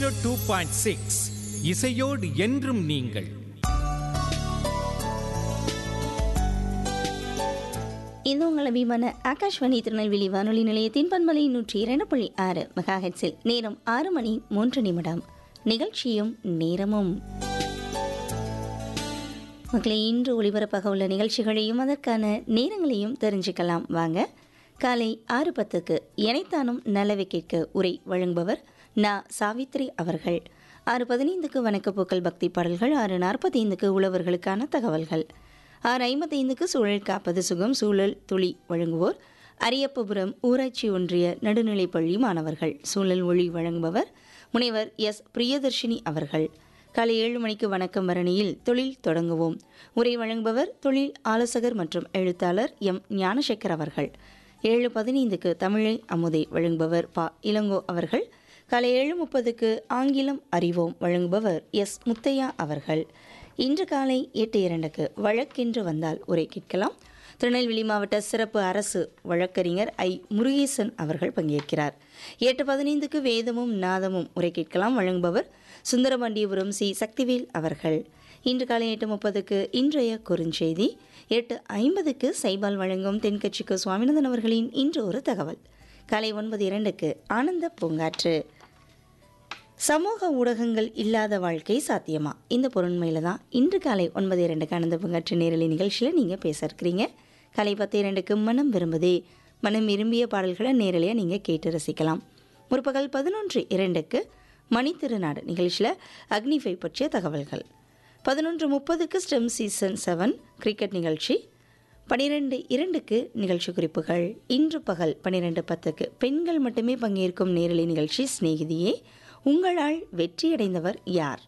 two point six இசையோடு என்றும் நீங்கள் இது உங்கள் அபிமான ஆகாஷ்வாணி திருநெல்வேலி வானொலி நிலையத்தின் பண்பலை நூற்றி இரண்டு புள்ளி ஆறு மெகாஹெட்ஸில் நேரம் ஆறு மணி மூன்று நிமிடம் நிகழ்ச்சியும் நேரமும் மக்களை இன்று ஒளிபரப்பாக உள்ள நிகழ்ச்சிகளையும் அதற்கான நேரங்களையும் தெரிஞ்சுக்கலாம் வாங்க காலை ஆறு பத்துக்கு இணைத்தானும் நல்லவை கேட்க உரை வழங்குபவர் நா சாவித்ரி அவர்கள் ஆறு பதினைந்துக்கு வணக்கப்போக்கல் பக்தி பாடல்கள் ஆறு நாற்பத்தைந்துக்கு உழவர்களுக்கான தகவல்கள் ஆறு ஐம்பத்தைந்துக்கு சூழல் காப்பது சுகம் சூழல் துளி வழங்குவோர் அரியப்பபுரம் ஊராட்சி ஒன்றிய நடுநிலைப்பள்ளி மாணவர்கள் சூழல் ஒளி வழங்குபவர் முனைவர் எஸ் பிரியதர்ஷினி அவர்கள் காலை ஏழு மணிக்கு வணக்கம் மரணியில் தொழில் தொடங்குவோம் உரை வழங்குபவர் தொழில் ஆலோசகர் மற்றும் எழுத்தாளர் எம் ஞானசேகர் அவர்கள் ஏழு பதினைந்துக்கு தமிழை அமுதை வழங்குபவர் பா இளங்கோ அவர்கள் காலை ஏழு முப்பதுக்கு ஆங்கிலம் அறிவோம் வழங்குபவர் எஸ் முத்தையா அவர்கள் இன்று காலை எட்டு இரண்டுக்கு வழக்கென்று வந்தால் உரை கேட்கலாம் திருநெல்வேலி மாவட்ட சிறப்பு அரசு வழக்கறிஞர் ஐ முருகேசன் அவர்கள் பங்கேற்கிறார் எட்டு பதினைந்துக்கு வேதமும் நாதமும் உரை கேட்கலாம் வழங்குபவர் சுந்தரபாண்டியபுரம் சி சக்திவேல் அவர்கள் இன்று காலை எட்டு முப்பதுக்கு இன்றைய குறுஞ்செய்தி எட்டு ஐம்பதுக்கு சைபால் வழங்கும் தென்கட்சிக்கு சுவாமிநாதன் அவர்களின் இன்று ஒரு தகவல் காலை ஒன்பது இரண்டுக்கு ஆனந்த பூங்காற்று சமூக ஊடகங்கள் இல்லாத வாழ்க்கை சாத்தியமா இந்த பொருண்மையில் தான் இன்று காலை ஒன்பது இரண்டுக்கு ஆனந்த பூங்காற்று நேரலை நிகழ்ச்சியில் நீங்கள் பேச இருக்கிறீங்க காலை பத்து இரண்டுக்கு மனம் விரும்புதே மனம் விரும்பிய பாடல்களை நேரலையாக நீங்கள் கேட்டு ரசிக்கலாம் முற்பகல் பதினொன்று இரண்டுக்கு மணி திருநாடு நிகழ்ச்சியில் அக்னிஃபை பற்றிய தகவல்கள் பதினொன்று முப்பதுக்கு ஸ்டெம் சீசன் செவன் கிரிக்கெட் நிகழ்ச்சி பனிரெண்டு இரண்டுக்கு நிகழ்ச்சி குறிப்புகள் இன்று பகல் பன்னிரெண்டு பத்துக்கு பெண்கள் மட்டுமே பங்கேற்கும் நேரலை நிகழ்ச்சி சிநேகிதியே உங்களால் வெற்றியடைந்தவர் யார்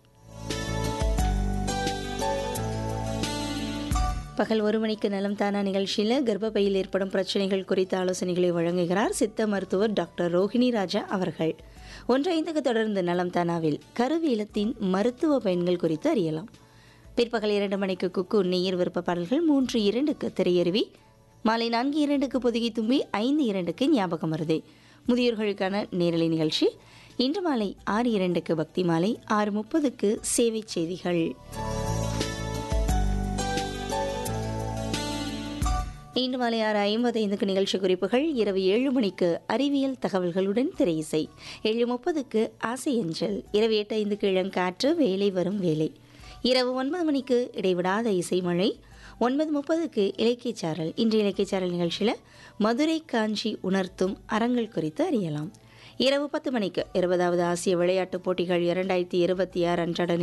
பகல் ஒரு மணிக்கு நலம் தானா நிகழ்ச்சியில் கர்ப்பப்பையில் ஏற்படும் பிரச்சனைகள் குறித்த ஆலோசனைகளை வழங்குகிறார் சித்த மருத்துவர் டாக்டர் ரோஹிணி ராஜா அவர்கள் ஒன்று ஐந்துக்கு தொடர்ந்து நலம் தானாவில் கருவேலத்தின் மருத்துவ பயன்கள் குறித்து அறியலாம் பிற்பகல் இரண்டு மணிக்கு குக்கு நெய்யர் விருப்ப பாடல்கள் மூன்று இரண்டுக்கு திரையருவி மாலை நான்கு இரண்டுக்கு பொதுகை தும்பி ஐந்து இரண்டுக்கு ஞாபகம் வருதே முதியோர்களுக்கான நேரலை நிகழ்ச்சி இன்று மாலை ஆறு இரண்டுக்கு பக்தி மாலை ஆறு முப்பதுக்கு சேவை செய்திகள் இன்று மாலை ஆறு ஐம்பத்தைந்துக்கு நிகழ்ச்சி குறிப்புகள் இரவு ஏழு மணிக்கு அறிவியல் தகவல்களுடன் திரையிசை ஏழு முப்பதுக்கு ஆசை அஞ்சல் இரவு எட்டு ஐந்துக்கு இளங்காற்று வேலை வரும் வேலை இரவு ஒன்பது மணிக்கு இடைவிடாத இசை மழை ஒன்பது முப்பதுக்கு இலக்கியச்சாரல் இன்று இலக்கியச்சாரல் நிகழ்ச்சியில் மதுரை காஞ்சி உணர்த்தும் அறங்கள் குறித்து அறியலாம் இரவு பத்து மணிக்கு இருபதாவது ஆசிய விளையாட்டுப் போட்டிகள் இரண்டாயிரத்தி இருபத்தி ஆறு அன்றாட